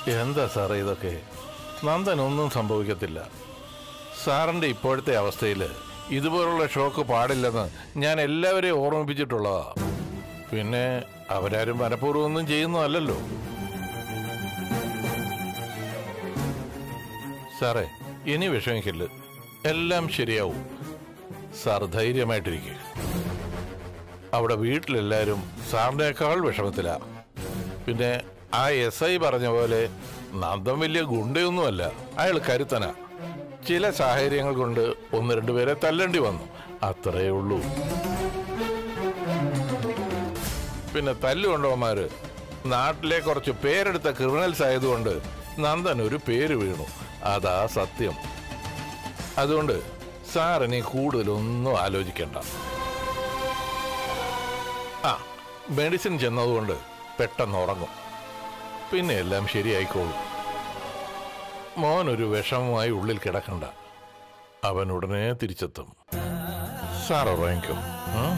എന്താ സാറേ ഇതൊക്കെ നന്ദൻ ഒന്നും സംഭവിക്കത്തില്ല സാറിന്റെ ഇപ്പോഴത്തെ അവസ്ഥയിൽ ഇതുപോലുള്ള ഷോക്ക് പാടില്ലെന്ന് ഞാൻ എല്ലാവരെയും ഓർമ്മിപ്പിച്ചിട്ടുള്ളതാ പിന്നെ അവരാരും മനഃപൂർവ്വം ഒന്നും ചെയ്യുന്നതല്ലല്ലോ സാറേ ഇനി വിഷമിക്കില്ല എല്ലാം ശരിയാവും സാർ ധൈര്യമായിട്ടിരിക്കുക അവിടെ വീട്ടിലെല്ലാവരും സാറിനേക്കാൾ വിഷമത്തിലാ പിന്നെ ആ എസ് ഐ പറഞ്ഞ പോലെ നന്ദൻ വലിയ ഗുണ്ടയൊന്നുമല്ല അയാൾ കരുത്തനാ ചില സാഹചര്യങ്ങൾ കൊണ്ട് ഒന്ന് രണ്ടുപേരെ തല്ലേണ്ടി വന്നു അത്രേ ഉള്ളൂ പിന്നെ തല്ലുകൊണ്ടവന്മാര് നാട്ടിലെ കുറച്ച് പേരെടുത്ത ക്രിമിനൽസ് ആയതുകൊണ്ട് നന്ദൻ ഒരു പേര് വീണു അതാ സത്യം അതുകൊണ്ട് സാറിനി കൂടുതലൊന്നും ആലോചിക്കണ്ട ആ മെഡിസിൻ ചെന്നതുകൊണ്ട് പെട്ടെന്ന് ഉറങ്ങും പിന്നെ എല്ലാം ശരിയായിക്കോളും മോൻ ഒരു വിഷമമായി ഉള്ളിൽ കിടക്കണ്ട അവൻ ഉടനെ തിരിച്ചെത്തും സാർ ഉറങ്ങിക്കും ഉം?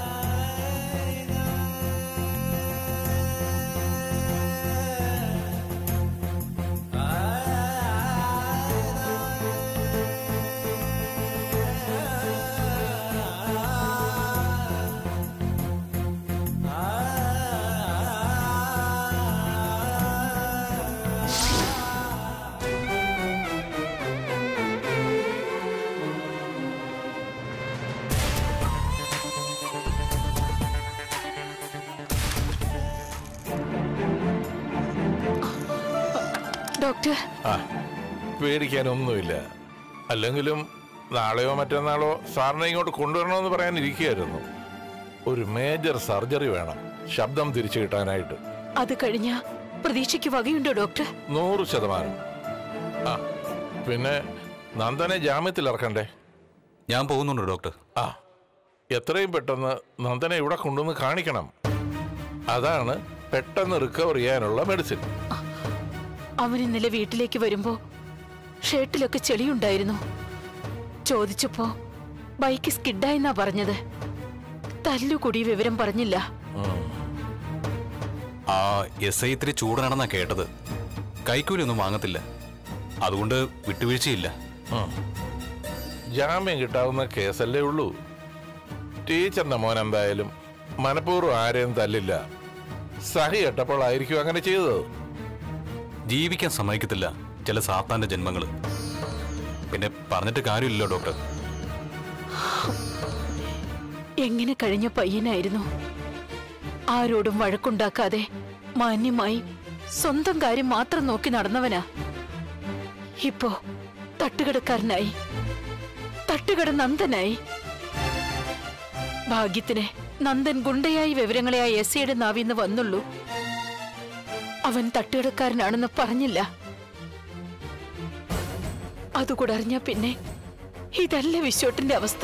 ഡോക്ടർ ആ പേടിക്കാനൊന്നുമില്ല അല്ലെങ്കിലും നാളെയോ മറ്റന്നാളോ സാറിനെ ഇങ്ങോട്ട് കൊണ്ടുവരണമെന്ന് പറയാനിരിക്കുകയായിരുന്നു ഒരു മേജർ സർജറി വേണം ശബ്ദം തിരിച്ചു കിട്ടാനായിട്ട് അത് കഴിഞ്ഞ പ്രതീക്ഷയ്ക്ക് വകയുണ്ടോ ഡോക്ടർ നൂറ് ശതമാനം ആ പിന്നെ നന്ദനെ ജാമ്യത്തിൽ ഇറക്കണ്ടേ ഞാൻ പോകുന്നുണ്ട് ഡോക്ടർ ആ എത്രയും പെട്ടെന്ന് നന്ദനെ ഇവിടെ കൊണ്ടുവന്ന് കാണിക്കണം അതാണ് പെട്ടെന്ന് റിക്കവർ ചെയ്യാനുള്ള മെഡിസിൻ അവൻ ഇന്നലെ വീട്ടിലേക്ക് വരുമ്പോ ഷർട്ടിലൊക്കെ ചെളിയുണ്ടായിരുന്നു ചോദിച്ചപ്പോ ബൈക്ക് സ്കിഡായെന്നാ പറഞ്ഞത് തല്ലുകൂടി വിവരം പറഞ്ഞില്ല ആ എസ് ഐ ഇത്തിരി ചൂടനാണെന്നാ കേട്ടത് കൈക്കൂലി ഒന്നും വാങ്ങത്തില്ല അതുകൊണ്ട് വിട്ടുവീഴ്ചയില്ല ഉം. ജാമ്യം കിട്ടാവുന്ന കേസല്ലേ ഉള്ളൂ ടീച്ചറിന്റെ മോൻ എന്തായാലും മനഃപൂർവ്വം ആരെയും തല്ലില്ല സഹി കെട്ടപ്പോഴായിരിക്കും അങ്ങനെ ചെയ്തത് ജീവിക്കാൻ സമ്മതിക്കത്തില്ല ചില സാത്താന്റെ ജന്മങ്ങള് പിന്നെ പറഞ്ഞിട്ട് കാര്യമില്ലല്ലോ ഡോക്ടർ എങ്ങനെ കഴിഞ്ഞ പയ്യനായിരുന്നു ആരോടും വഴക്കുണ്ടാക്കാതെ മാന്യമായി സ്വന്തം കാര്യം മാത്രം നോക്കി നടന്നവനാ ഇപ്പോ തട്ടുകടക്കാരനായി തട്ടുകട നന്ദനായി ഭാഗ്യത്തിന് നന്ദൻ ഗുണ്ടയായി വിവരങ്ങളെ ആ എസ് ഐയുടെ നാവിന്ന് വന്നുള്ളൂ അവൻ തട്ടുകടക്കാരനാണെന്ന് പറഞ്ഞില്ല അതുകൂടെ അറിഞ്ഞ പിന്നെ ഇതല്ല വിശ്വട്ടിന്റെ അവസ്ഥ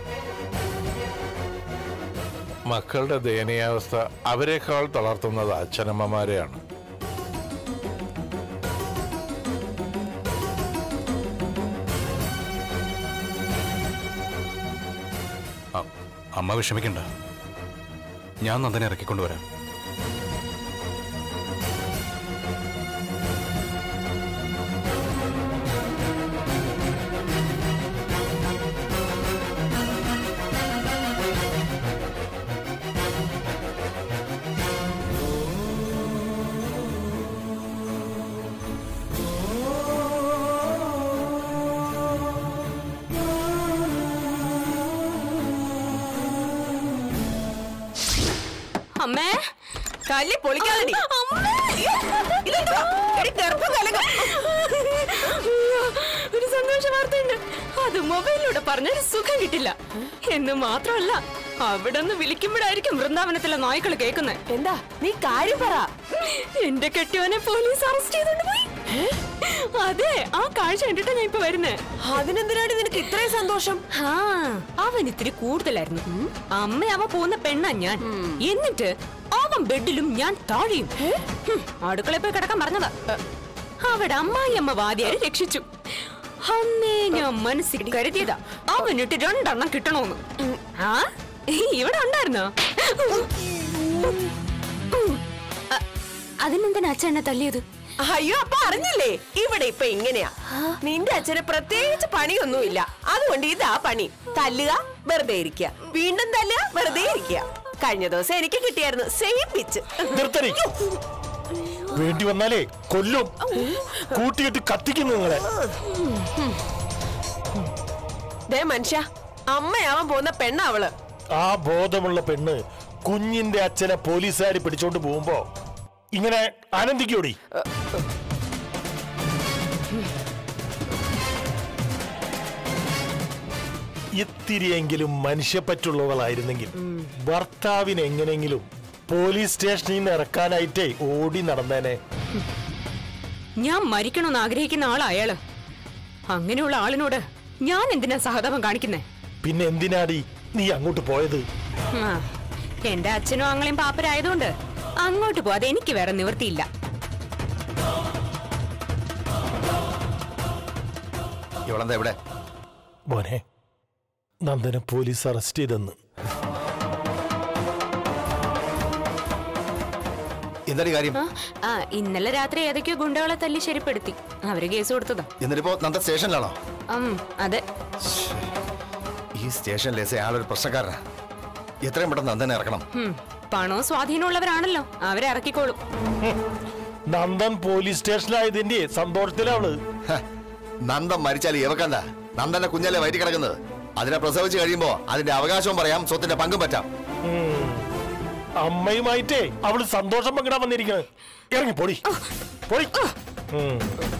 മക്കളുടെ ദയനീയാവസ്ഥ അവരെക്കാൾ തളർത്തുന്നത് അച്ഛനമ്മമാരെയാണ് അ- അമ്മ വിഷമിക്കണ്ട ഞാൻ നന്ദനെ ഇറക്കിക്കൊണ്ടുവരാം അമ്മേ കല്ലി പൊളിക്കാതെ ഒരു സന്തോഷ വാർത്തയുണ്ട് അത് മൊബൈലിലൂടെ പറഞ്ഞൊരു സുഖം കിട്ടില്ല എന്ന് മാത്രമല്ല അവിടെ നിന്ന് വിളിക്കുമ്പോഴായിരിക്കും വൃന്ദാവനത്തിലെ നായ്ക്കൾ കേൾക്കുന്നത് എന്താ നീ കാര്യം പറ എന്റെ കെട്ടിയോനെ പോലീസ് അറസ്റ്റ് ചെയ്തോണ്ട് പോയി അതെ ആ കാഴ്ച കണ്ടിട്ടാ ഞാൻ ഇപ്പൊ വരുന്നേ അതിനെന്തിനാണ് നിനക്ക് ഇത്രയും സന്തോഷം ആ അവൻ ഇത്തിരി കൂടുതലായിരുന്നു അമ്മ അവ പോകുന്ന പെണ്ണാ ഞാൻ എന്നിട്ട് അവൻ ബെഡിലും ഞാൻ താഴെയും ഹും, അടുക്കളയിൽ പോയി കിടക്കാൻ പറഞ്ഞതാ അവിടെ അമ്മായി അമ്മ വാദിയാര് രക്ഷിച്ചു അന്നേ ഞാൻ മനസ്സിൽ കരുതിയതാ അവനിട്ട് രണ്ടെണ്ണം കിട്ടണോന്ന് ആ ഇവിടെ ഉണ്ടായിരുന്നോ അ- അതിനെന്തിനാ അച്ഛൻ എന്നെ തല്ലിയത് അയ്യോ അപ്പൊ അറിഞ്ഞില്ലേ ഇവിടെ ഇപ്പൊ ഇങ്ങനെയാ നിന്റെ അച്ഛന് പ്രത്യേകിച്ച് പണിയൊന്നുമില്ല അതുകൊണ്ട് ഇതാ പണി തല്ലുക വെറുതെ ഇരിക്കുക വീണ്ടും തല്ലുക വെറുതെ ഇരിക്കുക കഴിഞ്ഞ ദിവസം എനിക്ക് കിട്ടിയായിരുന്നു സെയിം പിച്ച് നിർത്തടി വേണ്ടി വന്നാലേ കൊല്ലും കൂട്ടിയിട്ട് കത്തിക്കുന്നു നിങ്ങളെ ദേ മനുഷ്യ അമ്മയാവാൻ പോകുന്ന പെണ്ണ അവള് ആ ബോധമുള്ള പെണ്ണ് കുഞ്ഞിന്റെ അച്ഛനെ പോലീസുകാർ പിടിച്ചോണ്ട് പോകുമ്പോ ഇങ്ങനെ ആനന്ദിക്കൂടി ഇത്തിരിയെങ്കിലും മനുഷ്യപ്പറ്റുള്ളവളായിരുന്നെങ്കിൽ ഭർത്താവിന് എങ്ങനെയെങ്കിലും പോലീസ് സ്റ്റേഷനിൽ നിന്ന് ഇറക്കാനായിട്ടേ ഓടി നടന്നേനെ ഞാൻ മരിക്കണമെന്ന് ആഗ്രഹിക്കുന്ന ആളാ അയാള് അങ്ങനെയുള്ള ആളിനോട് ഞാൻ എന്തിനാ സഹതാപം കാണിക്കുന്നേ പിന്നെ എന്തിനാടി നീ അങ്ങോട്ട് പോയത് ആ, എന്റെ അച്ഛനും അങ്ങളെയും പാപ്പരായതുകൊണ്ട് അങ്ങോട്ട് പോവാതെ എനിക്ക് വേറെ നിവൃത്തിയില്ല ഇവളെന്താ ഇവിടെ മോനെ നന്ദനെ പോലീസ് അറസ്റ്റ് ചെയ്തെന്ന് എന്താടി കാര്യം ആ, ആ ഇന്നലെ രാത്രി ഏതൊക്കെയോ ഗുണ്ടകളെ തല്ലി ശരിപ്പെടുത്തി അവര് കേസ് കൊടുത്തതാ എന്നിട്ടിപ്പോ നന്ദ സ്റ്റേഷനിലാണോ ഉം, അതെ ഈ സ്റ്റേഷനിലെ ആളൊരു പ്രശ്നക്കാരനാ എത്രയും പെട്ടെന്ന് നന്ദനെ ഇറക്കണം ഉം, പണവും സ്വാധീനമുള്ളവരാണല്ലോ അവരെ ഇറക്കിക്കോളും നന്ദൻ പോലീസ് സ്റ്റേഷനിലായതിന്റെ സന്തോഷത്തിലവള് ഹ, നന്ദൻ മരിച്ചാൽ ഇവക്കെന്താ നന്ദന്റെ കുഞ്ഞല്ലേ വയറ്റി കിടക്കുന്നത് അതിനെ പ്രസവിച്ച് കഴിയുമ്പോ അതിന്റെ അവകാശവും പറയാം സ്വത്തിന്റെ പങ്കും പറ്റാം അമ്മയുമായിട്ടേ അവള് സന്തോഷം പങ്കിടാൻ വന്നിരിക്കുന്നത് ഇറങ്ങി പൊടി പൊടി ഉം.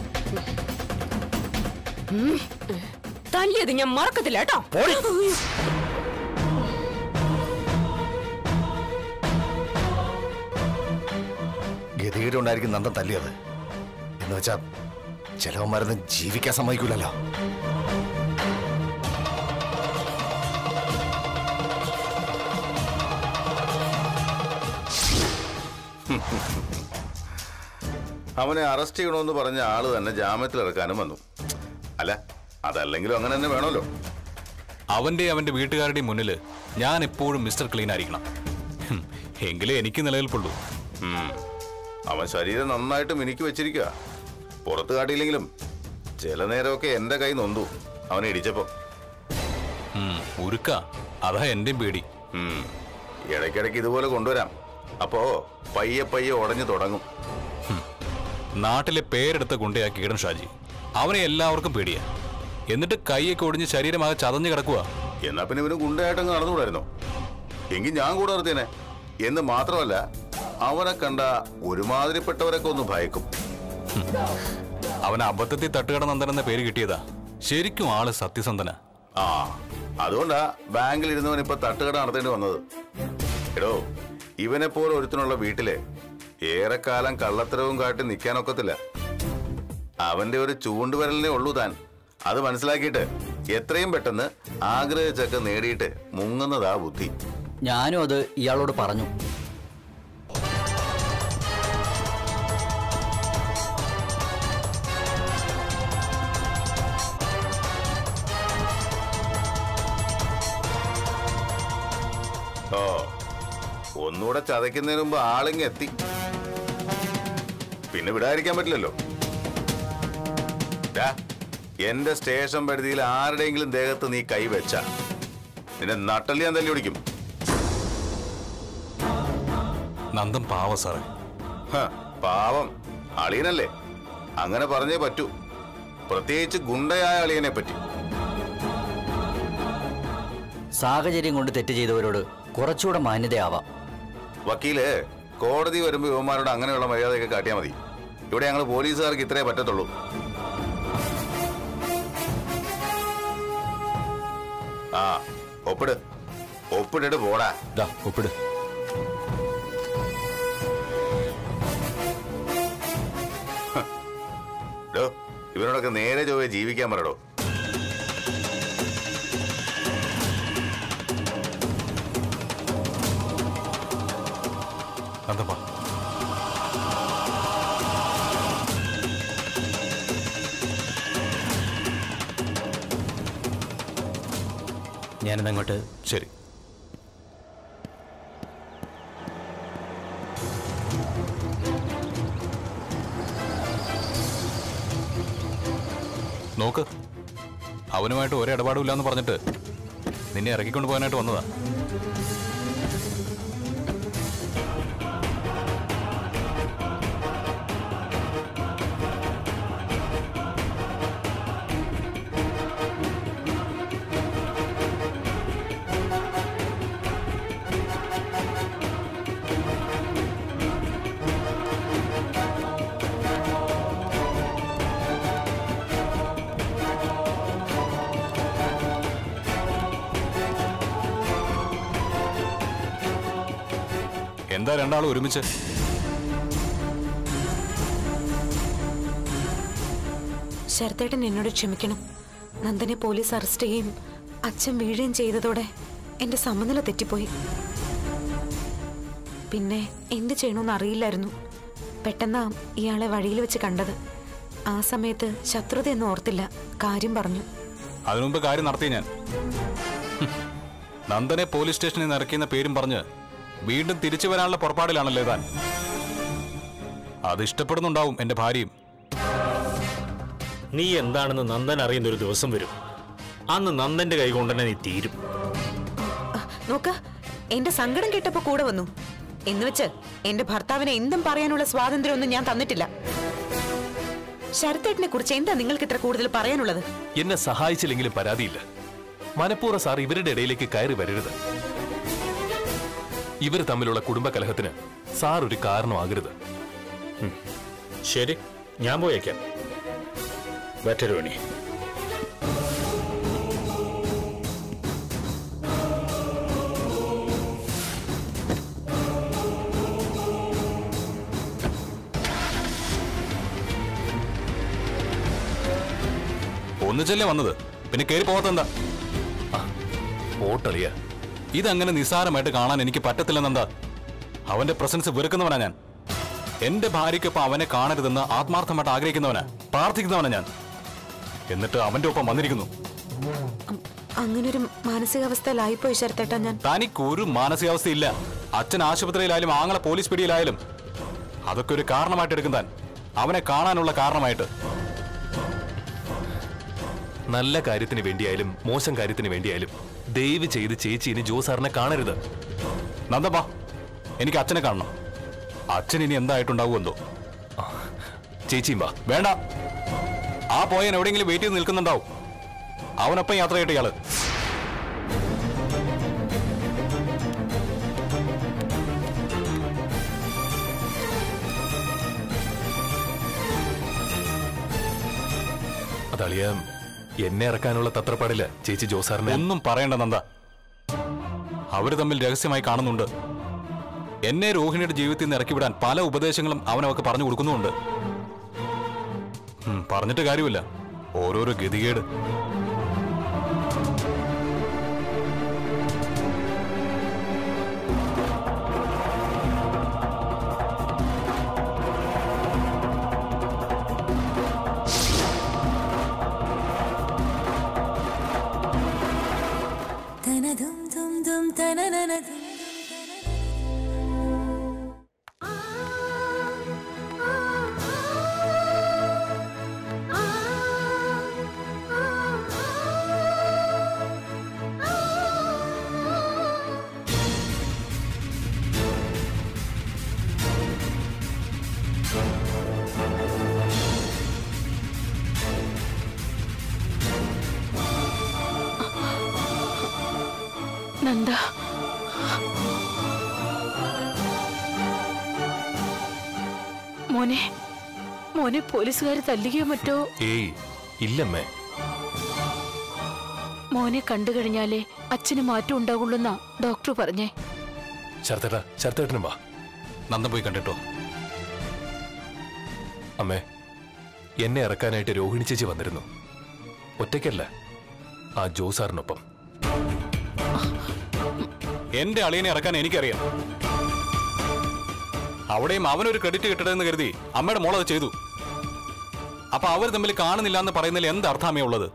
തല്ലിയത് ഞാൻ മറക്കത്തില്ല കേട്ടോ പോടി ഗതികേടുണ്ടായിരിക്കും നന്ദൻ തല്ലിയത് എന്ന് വെച്ചാ ചിലവന്മാരൊന്നും ജീവിക്കാൻ സമ്മതിക്കൂലല്ലോ അവനെ അറസ്റ്റ് ചെയ്യണമെന്ന് പറഞ്ഞ ആള് തന്നെ ജാമ്യത്തിൽ ഇറക്കാനും വന്നു അല്ല അതല്ലെങ്കിലും അങ്ങനെ തന്നെ വേണമല്ലോ അവന്റെ അവന്റെ വീട്ടുകാരുടെയും മുന്നില് ഞാൻ എപ്പോഴും മിസ്റ്റർ ക്ലീൻ ആയിരിക്കണം ഹും, എങ്കിലേ എനിക്ക് നിലനിൽപ്പുള്ളൂ ഉം. അവൻ ശരീരം നന്നായിട്ട് മിനുക്കി വെച്ചിരിക്കുക പുറത്ത് കാട്ടിയില്ലെങ്കിലും ചില നേരമൊക്കെ എന്റെ കൈ നൊന്തു അവനെ ഇടിച്ചപ്പോ ഉം, ഉരുക്ക അതാ എന്റെയും പേടി ഉം. ഇടയ്ക്കിടയ്ക്ക് ഇതുപോലെ കൊണ്ടുവരാം അപ്പോ പയ്യെ പയ്യെ ഉടഞ്ഞു തുടങ്ങും നാട്ടിലെ പേരെടുത്ത ഗുണ്ടയാ കീടൻ ഷാജി അവനെ എല്ലാവർക്കും പേടിയാ എന്നിട്ട് കൈയൊക്കെ ഒടിഞ്ഞ് ശരീരമാകെ ചതഞ്ഞു കിടക്കുക എന്നാ പിന്നെ ഇവന് ഗുണ്ടയായിട്ടങ്ങ് നടന്നുകൂടായിരുന്നോ എങ്കിൽ ഞാൻ കൂടെ നിർത്തിയനെ എന്ന് മാത്രമല്ല അവനെ കണ്ട ഒരുമാതിരിപ്പെട്ടവരൊക്കെ ഒന്ന് ഭയക്കും അവൻ അബദ്ധത്തിൽ തട്ടുകട നന്ദൻ എന്ന പേര് കിട്ടിയതാ ശരിക്കും ആള് സത്യസന്ധന ആ അതുകൊണ്ടാ ബാങ്കിൽ ഇരുന്നവൻ ഇപ്പൊ തട്ടുകട നടത്തേണ്ടി വന്നത് എടോ ഇവനെ പോലെ ഒരുത്തിനുള്ള വീട്ടില് ഏറെക്കാലം കള്ളത്തരവും കാട്ടി നിൽക്കാനൊക്കത്തില്ല അവന്റെ ഒരു ചൂണ്ടുവരലിനെ ഉള്ളൂ താൻ അത് മനസ്സിലാക്കിയിട്ട് എത്രയും പെട്ടെന്ന് ആഗ്രഹിച്ചൊക്കെ നേടിയിട്ട് മുങ്ങുന്നതാ ബുദ്ധി ഞാനും അത് ഇയാളോട് പറഞ്ഞു ഓ ഒന്നുകൂടെ ചതയ്ക്കുന്നതിന് മുമ്പ് ആളിങ്ങ് എത്തി പിന്നെ വിടാതിരിക്കാൻ പറ്റില്ലല്ലോ ദാ, എന്റെ സ്റ്റേഷൻ പരിധിയിൽ ആരുടെയെങ്കിലും ദേഹത്ത് നീ കൈവച്ച നിന്നെ നട്ടല് ഞാൻ തല്ലി ഓടിക്കും നന്ദൻ പാവ സാറേ ഹ, പാവം അളിയനല്ലേ അങ്ങനെ പറഞ്ഞേ പറ്റൂ പ്രത്യേകിച്ച് ഗുണ്ടയായ അളിയനെ പറ്റി സാഹചര്യം കൊണ്ട് തെറ്റ് ചെയ്തവരോട് കുറച്ചുകൂടെ മാന്യതയാവാം വക്കീല് കോടതി വരുമ്പോ യുവമാരോട് അങ്ങനെയുള്ള മര്യാദയൊക്കെ കാട്ടിയാൽ മതി ഇവിടെ ഞങ്ങൾ പോലീസുകാർക്ക് ഇത്രേ പറ്റത്തുള്ളൂ ആ ഒപ്പിട് ഒപ്പിട്ടിട്ട് പോടാ ദാ ഒപ്പിട് ഡോ ഇവനോടൊക്കെ നേരെ ചൊവ്വേ ജീവിക്കാൻ പറയടോ നന്ദൻ വാ ഞാനിന്നങ്ങോട്ട് ശരി നോക്ക് അവനുമായിട്ട് ഒരു ഇടപാടും ഇല്ലാന്ന് പറഞ്ഞിട്ട് നിന്നെ ഇറക്കിക്കൊണ്ട് പോകാനായിട്ട് വന്നതാ എന്താ രണ്ടാളും ഒരുമിച്ച് ശരത്തേട്ടൻ എന്നോട് ക്ഷമിക്കണം നന്ദനെ പോലീസ് അറസ്റ്റ് ചെയ്യുകയും അച്ഛൻ വീഴുകയും ചെയ്തതോടെ എന്റെ സമനില തെറ്റിപ്പോയി പിന്നെ എന്ത് ചെയ്യണമെന്ന് അറിയില്ലായിരുന്നു പെട്ടെന്നാ ഇയാളെ വഴിയിൽ വെച്ച് കണ്ടത് ആ സമയത്ത് ശത്രുതയൊന്നും ഓർത്തില്ല കാര്യം പറഞ്ഞു അതിനു മുമ്പ് കാര്യം നടത്തി ഞാൻ ഹും. നന്ദനെ പോലീസ് സ്റ്റേഷനിൽ നിന്ന് ഇറക്കിയെന്ന പേരും പറഞ്ഞ് വീണ്ടും തിരിച്ചു വരാനുള്ള പുറപ്പാടിലാണല്ലേ താൻ അത് ഇഷ്ടപ്പെടുന്നുണ്ടാവും എന്റെ ഭാര്യയും നീ എന്താണെന്ന് നന്ദൻ അറിയുന്ന ഒരു ദിവസം വരും അന്ന് നന്ദന്റെ കൈ കൊണ്ട് തന്നെ നീ തീരും നോക്ക എന്റെ സങ്കടം കേട്ടപ്പോ കൂടെ വന്നു എന്ന് വെച്ച് എന്റെ ഭർത്താവിനെ എന്തും പറയാനുള്ള സ്വാതന്ത്ര്യമൊന്നും ഞാൻ തന്നിട്ടില്ല ശരത്തേട്ടനെ കുറിച്ച് എന്താ നിങ്ങൾക്ക് ഇത്ര കൂടുതൽ പറയാനുള്ളത് എന്നെ സഹായിച്ചില്ലെങ്കിലും പരാതിയില്ല മനഃപൂർവ്വ സാർ ഇവരുടെ ഇടയിലേക്ക് കയറി വരരുത് ഇവർ തമ്മിലുള്ള കുടുംബ കലഹത്തിന് സാർ ഒരു കാരണമാകരുത് ശരി ഞാൻ പോയേക്കാം വെറ്റരോണി ഒന്നിച്ചല്ലേ വന്നത് പിന്നെ കയറി പോകാത്തെന്താ ഓട്ടളിയ ഇതങ്ങനെ നിസ്സാരമായിട്ട് കാണാൻ എനിക്ക് പറ്റത്തില്ലെന്നെന്താ അവന്റെ പ്രസൻസ് വെറുക്കുന്നവനാ ഞാൻ എന്റെ ഭാര്യയ്ക്കൊപ്പം അവനെ കാണരുതെന്ന് ആത്മാർത്ഥമായിട്ട് ആഗ്രഹിക്കുന്നവനാ പ്രാർത്ഥിക്കുന്നവനാ ഞാൻ എന്നിട്ട് അവന്റെ ഒപ്പം വന്നിരിക്കുന്നു അങ്ങനൊരു മാനസികാവസ്ഥയിലായിപ്പോയി ശരത്തേട്ടാ ഞാൻ തനിക്ക് ഒരു മാനസികാവസ്ഥയില്ല അച്ഛൻ ആശുപത്രിയിലായാലും ആങ്ങളെ പോലീസ് പിടിയിലായാലും അതൊക്കെ ഒരു കാരണമായിട്ട് എടുക്കും താൻ അവനെ കാണാനുള്ള കാരണമായിട്ട് നല്ല കാര്യത്തിന് വേണ്ടിയായാലും മോശം കാര്യത്തിന് വേണ്ടിയായാലും ദയവ് ചെയ്ത് ചേച്ചി ഇനി ജോ സാറിനെ കാണരുത് നന്ദപ്പാ എനിക്ക് അച്ഛനെ കാണണം അച്ഛൻ ഇനി എന്തായിട്ടുണ്ടാവും എന്തോ ചേച്ചിയും വാ വേണ്ട ആ പോയൻ എവിടെയെങ്കിലും വെയിറ്റ് ചെയ്ത് നിൽക്കുന്നുണ്ടാവും അവനൊപ്പം യാത്ര ചെയ്യട്ടെ ഇയാള് അതളിയ എന്നെ ഇറക്കാനുള്ള തത്രപ്പാടില്ല ചേച്ചി ജോ സാറിനെ ഒന്നും പറയണ്ട നന്ദ അവര് തമ്മിൽ രഹസ്യമായി കാണുന്നുണ്ട് എന്നെ രോഹിണിയുടെ ജീവിതത്തിൽ നിന്ന് ഇറക്കിവിടാൻ പല ഉപദേശങ്ങളും അവനവർക്ക് പറഞ്ഞു കൊടുക്കുന്നുമുണ്ട് ഉം, പറഞ്ഞിട്ട് കാര്യമില്ല ഓരോരോ ഗതികേട് നന്ദ മോനെ മോനെ പോലീസുകാർ തല്ലുകയോ മറ്റോ ഏയ് ഇല്ലമ്മേ മോനെ കണ്ടു കഴിഞ്ഞാലേ അച്ഛന് മാറ്റം ഉണ്ടാകുള്ളൂന്നാ ഡോക്ടർ പറഞ്ഞേ ശരത്തേട്ടാ ശരത്തേട്ടനും വാ നന്ദൻ പോയി കണ്ടിട്ടോ അമ്മേ എന്നെ ഇറക്കാനായിട്ട് രോഹിണി ചേച്ചി വന്നിരുന്നു ഒറ്റയ്ക്കല്ല ആ ജോ സാറിനൊപ്പം എന്റെ അളിയനെ ഇറക്കാൻ എനിക്കറിയാം അവിടെയും അവനൊരു ക്രെഡിറ്റ് കിട്ടണമെന്ന് കരുതി അമ്മയുടെ മോൾ അത് ചെയ്തു അപ്പൊ അവർ തമ്മിൽ കാണുന്നില്ല എന്ന് പറയുന്നതിൽ എന്ത് അർത്ഥാമേ ഉള്ളത്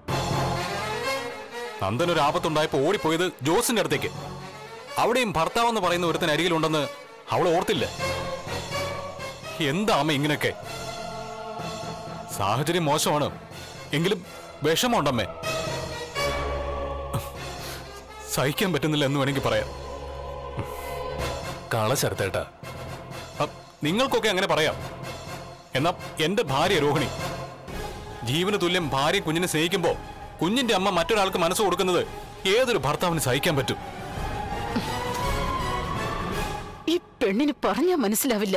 നന്ദൻ ഒരു ആപത്തുണ്ടായപ്പോ ഓടിപ്പോയത് ജോസിന്റെ അടുത്തേക്ക് അവിടെയും ഭർത്താവ് എന്ന് പറയുന്ന ഒരുത്തൻ അരികിലുണ്ടെന്ന് അവൾ ഓർത്തില്ല എന്താ അമ്മ ഇങ്ങനെയൊക്കെ സാഹചര്യം മോശമാണ് എങ്കിലും വിഷമമുണ്ടമ്മേ സഹിക്കാൻ പറ്റുന്നില്ല എന്ന് വേണമെങ്കിൽ പറയാം കാള ശരത്തേട്ടാ അ- നിങ്ങൾക്കൊക്കെ അങ്ങനെ പറയാം എന്നാ എന്റെ ഭാര്യ രോഹിണി ജീവന് തുല്യം ഭാര്യ കുഞ്ഞിനെ സ്നേഹിക്കുമ്പോ കുഞ്ഞിന്റെ അമ്മ മറ്റൊരാൾക്ക് മനസ്സ് കൊടുക്കുന്നത് ഏതൊരു ഭർത്താവിന് സഹിക്കാൻ പറ്റും ഈ പെണ്ണിന് പറഞ്ഞാ മനസ്സിലാവില്ല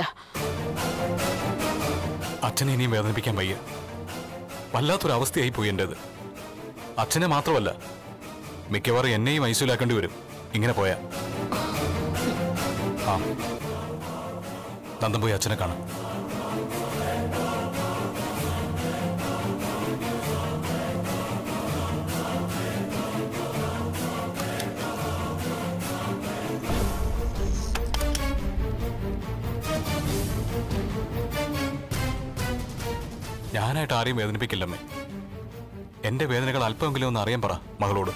അച്ഛനെ ഇനിയും വേദനിപ്പിക്കാൻ വയ്യ വല്ലാത്തൊരു അവസ്ഥയായി പോയി എന്റേത് അച്ഛനെ മാത്രമല്ല മിക്കവാറും എന്നെയും ഐസിലാക്കേണ്ടി വരും ഇങ്ങനെ പോയാ ആ നന്ദൻ പോയി അച്ഛനെ കാണാം ഞാനായിട്ട് ആരെയും വേദനിപ്പിക്കില്ലമ്മേ എന്റെ വേദനകൾ അല്പമെങ്കിലും ഒന്ന് അറിയാൻ പറ മകളോട്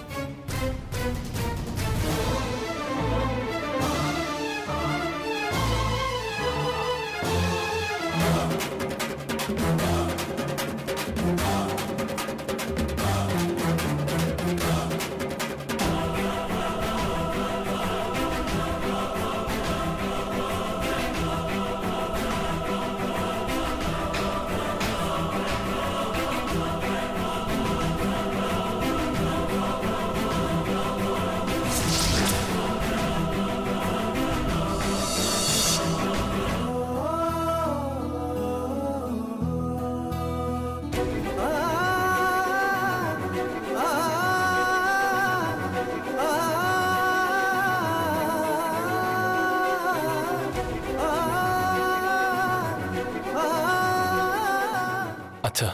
അച്ഛാ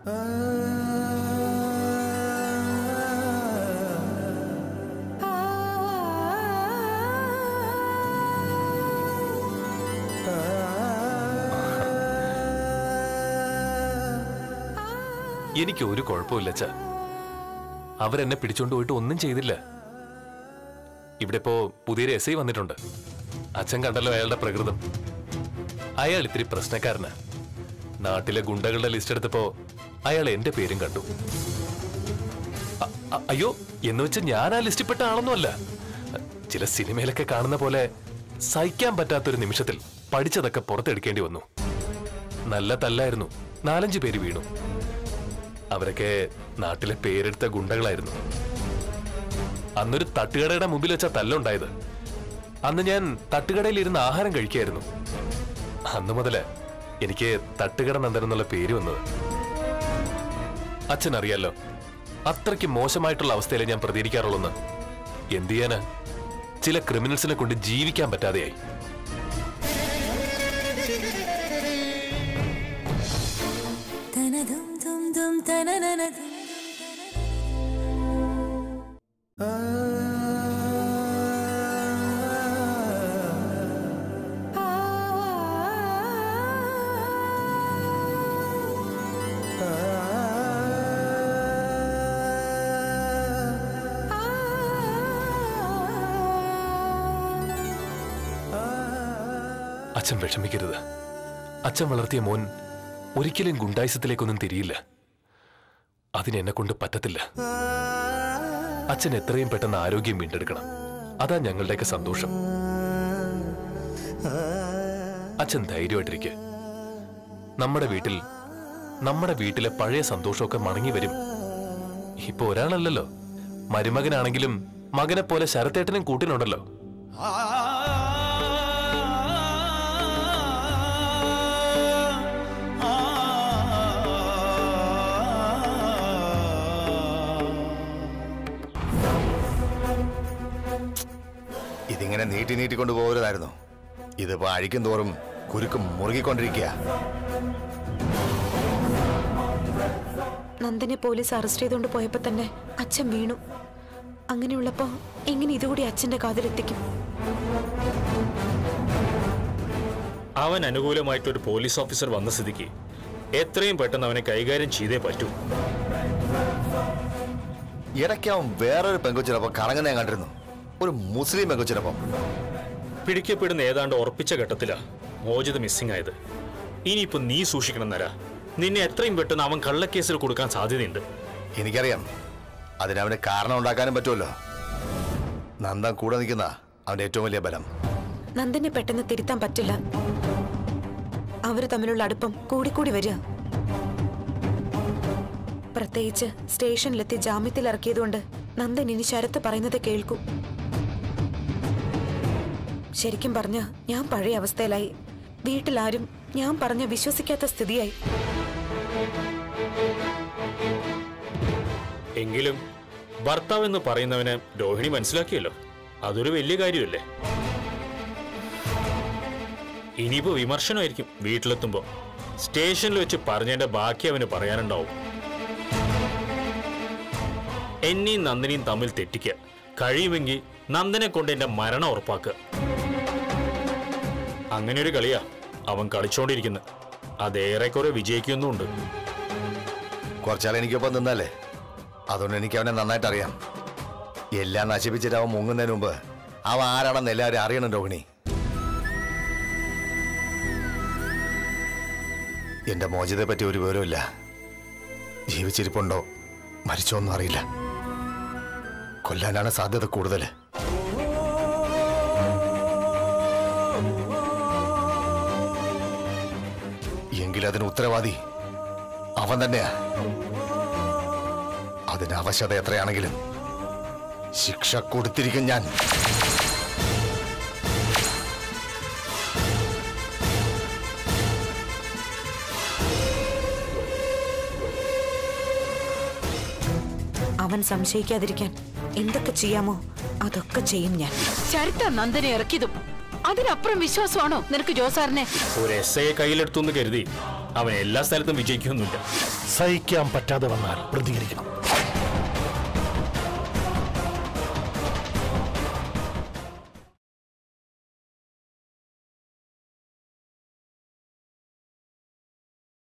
എനിക്ക് ഒരു കുഴപ്പമില്ല അച്ഛാ അവരെന്നെ പിടിച്ചോണ്ട് പോയിട്ട് ഒന്നും ചെയ്തില്ല ഇവിടെ ഇപ്പോ പുതിയൊരു എസ് ഐ വന്നിട്ടുണ്ട് അച്ഛൻ കണ്ടല്ലോ അയാളുടെ പ്രകൃതം അയാൾ ഇത്തിരി പ്രശ്നക്കാരനാ നാട്ടിലെ ഗുണ്ടകളുടെ ലിസ്റ്റ് എടുത്തപ്പോ അയാൾ എന്റെ പേരും കണ്ടു അ- അ- അയ്യോ എന്ന് വെച്ച് ഞാൻ ആ ലിസ്റ്റിൽ പെട്ട ആളൊന്നുമല്ല ചില സിനിമയിലൊക്കെ കാണുന്ന പോലെ സഹിക്കാൻ പറ്റാത്തൊരു നിമിഷത്തിൽ പഠിച്ചതൊക്കെ പുറത്തെടുക്കേണ്ടി വന്നു നല്ല തല്ലായിരുന്നു നാലഞ്ച് പേര് വീണു അവരൊക്കെ നാട്ടിലെ പേരെടുത്ത ഗുണ്ടകളായിരുന്നു അന്നൊരു തട്ടുകടയുടെ മുമ്പിൽ വെച്ച തല്ലുണ്ടായത് അന്ന് ഞാൻ തട്ടുകടയിൽ ഇരുന്ന് ആഹാരം കഴിക്കായിരുന്നു അന്ന് മുതല് എനിക്ക് തട്ടുകട നന്ദൻ എന്നുള്ള പേര് വന്നത് അച്ഛൻ അറിയാലോ അത്രയ്ക്ക് മോശമായിട്ടുള്ള അവസ്ഥയിലെ ഞാൻ പ്രതികരിക്കാറുള്ളൂന്ന് എന്ത് ചെയ്യാന് ചില ക്രിമിനൽസിനെ കൊണ്ട് ജീവിക്കാൻ പറ്റാതെയായി അച്ഛൻ വിഷമിക്കരുത് അച്ഛൻ വളർത്തിയ മോൻ ഒരിക്കലും ഗുണ്ടായുസത്തിലേക്കൊന്നും തിരിയില്ല അതിന് എന്നെ കൊണ്ട് പറ്റത്തില്ല അച്ഛൻ എത്രയും പെട്ടെന്ന് ആരോഗ്യം വീണ്ടെടുക്കണം അതാ ഞങ്ങളുടെയൊക്കെ സന്തോഷം അച്ഛൻ ധൈര്യമായിട്ടിരിക്കെ നമ്മുടെ വീട്ടിൽ നമ്മുടെ വീട്ടിലെ പഴയ സന്തോഷമൊക്കെ മടങ്ങി വരും ഇപ്പൊ ഒരാളല്ലല്ലോ മരുമകനാണെങ്കിലും മകനെ പോലെ ശരത്തേട്ടനും കൂട്ടിനുണ്ടല്ലോ ഇതിങ്ങനെ നീട്ടി നീട്ടി കൊണ്ടുപോകരുതായിരുന്നു ഇതിപ്പോ അഴിക്കും തോറും കുരുക്കും മുറുകിക്കൊണ്ടിരിക്കുക നന്ദനെ പോലീസ് അറസ്റ്റ് ചെയ്തുകൊണ്ട് പോയപ്പോ തന്നെ അച്ഛൻ വീണു അങ്ങനെയുള്ളപ്പോ എങ്ങനെ ഇതുകൂടി അച്ഛന്റെ കാതിലെത്തിക്കും അവൻ അനുകൂലമായിട്ടൊരു പോലീസ് ഓഫീസർ വന്ന സ്ഥിതിക്ക് എത്രയും പെട്ടെന്ന് അവനെ കൈകാര്യം ചെയ്തേ പറ്റൂ ഇടയ്ക്ക് അവൻ വേറൊരു പെങ്കൊച്ചിനൊപ്പം കറങ്ങുന്ന ഞാൻ കണ്ടിരുന്നു ഒരു മുസ്ലിം പെങ്കൊച്ചിനൊപ്പം പിടിക്കപ്പെടുന്ന ഏതാണ്ട് ഉറപ്പിച്ച ഘട്ടത്തിലാ മോചിത മിസ്സിംഗ് ആയത് ഇനിയിപ്പോ നീ സൂക്ഷിക്കണം നര നിന്നെ എത്രയും പെട്ടെന്ന് അവൻ കള്ളക്കേസിൽ കൊടുക്കാൻ സാധ്യതയുണ്ട് എനിക്കറിയാം അതിനവന് കാരണം ഉണ്ടാക്കാനും പറ്റുമല്ലോ നന്ദൻ കൂടെ നിൽക്കുന്ന അവന്റെ ഏറ്റവും വലിയ ബലം നന്ദനെ പെട്ടെന്ന് തിരുത്താൻ പറ്റില്ല അവര് തമ്മിലുള്ള അടുപ്പം കൂടിക്കൂടി വരിക പ്രത്യേകിച്ച് സ്റ്റേഷനിലെത്തി ജാമ്യത്തിൽ ഇറക്കിയതുകൊണ്ട് നന്ദൻ ഇനി ശരത്ത് പറയുന്നത് കേൾക്കൂ ശരിക്കും പറഞ്ഞ ഞാൻ പഴയ അവസ്ഥയിലായി വീട്ടിലാരും ഞാൻ പറഞ്ഞ വിശ്വസിക്കാത്ത സ്ഥിതിയായി എങ്കിലും ഭർത്താവ് എന്ന് പറയുന്നവനെ രോഹിണി മനസ്സിലാക്കിയല്ലോ അതൊരു വലിയ കാര്യമല്ലേ ഇനിയിപ്പോ വിമർശനമായിരിക്കും വീട്ടിലെത്തുമ്പോ സ്റ്റേഷനിൽ വെച്ച് പറഞ്ഞതിന്റെ ബാക്കി അവന് പറയാനുണ്ടാവും എന്നെയും നന്ദിനിയും തമ്മിൽ തെറ്റിക്കുക കഴിയുമെങ്കിൽ നന്ദനെ കൊണ്ട് എന്റെ മരണം ഉറപ്പാക്കുക അങ്ങനെ ഒരു കളിയാ അവൻ കളിച്ചോണ്ടിരിക്കുന്നത് അതേറെക്കുറെ വിജയിക്കുന്നുണ്ട് കുറച്ചാൾ എനിക്കൊപ്പം നിന്നല്ലേ അതുകൊണ്ട് എനിക്ക് അവനെ നന്നായിട്ട് അറിയാം എല്ലാം നശിപ്പിച്ചിട്ട് അവൻ മുങ്ങുന്നതിന് മുമ്പ് അവൻ ആരാണെന്ന് എല്ലാവരും അറിയണം രോഹിണി എന്റെ മോചിതയെ പറ്റി ഒരു വിവരമില്ല ജീവിച്ചിരിപ്പുണ്ടോ മരിച്ചോന്നും അറിയില്ല കൊല്ലാനാണ് സാധ്യത കൂടുതൽ എങ്കിലതിന് ഉത്തരവാദി അവൻ തന്നെയാ അതിന് അവശത എത്രയാണെങ്കിലും ശിക്ഷ കൊടുത്തിരിക്കും ഞാൻ അവൻ സംശയിക്കാതിരിക്കാൻ എന്തൊക്കെ ചെയ്യാമോ അതൊക്കെ ചെയ്യും ഞാൻ ശരത്ത നന്ദനെ ഇറക്കിയതും അതിനപ്പുറം വിശ്വാസമാണോ നിനക്ക് ജോസാറിനെ ഒരു എസ് ഐയെ കയ്യിലെടുത്തു എന്ന് കരുതി അവൻ എല്ലാ സ്ഥലത്തും വിജയിക്കൊന്നുമില്ല സഹിക്കാൻ പറ്റാതെ വന്നാൽ പ്രതികരിക്കണം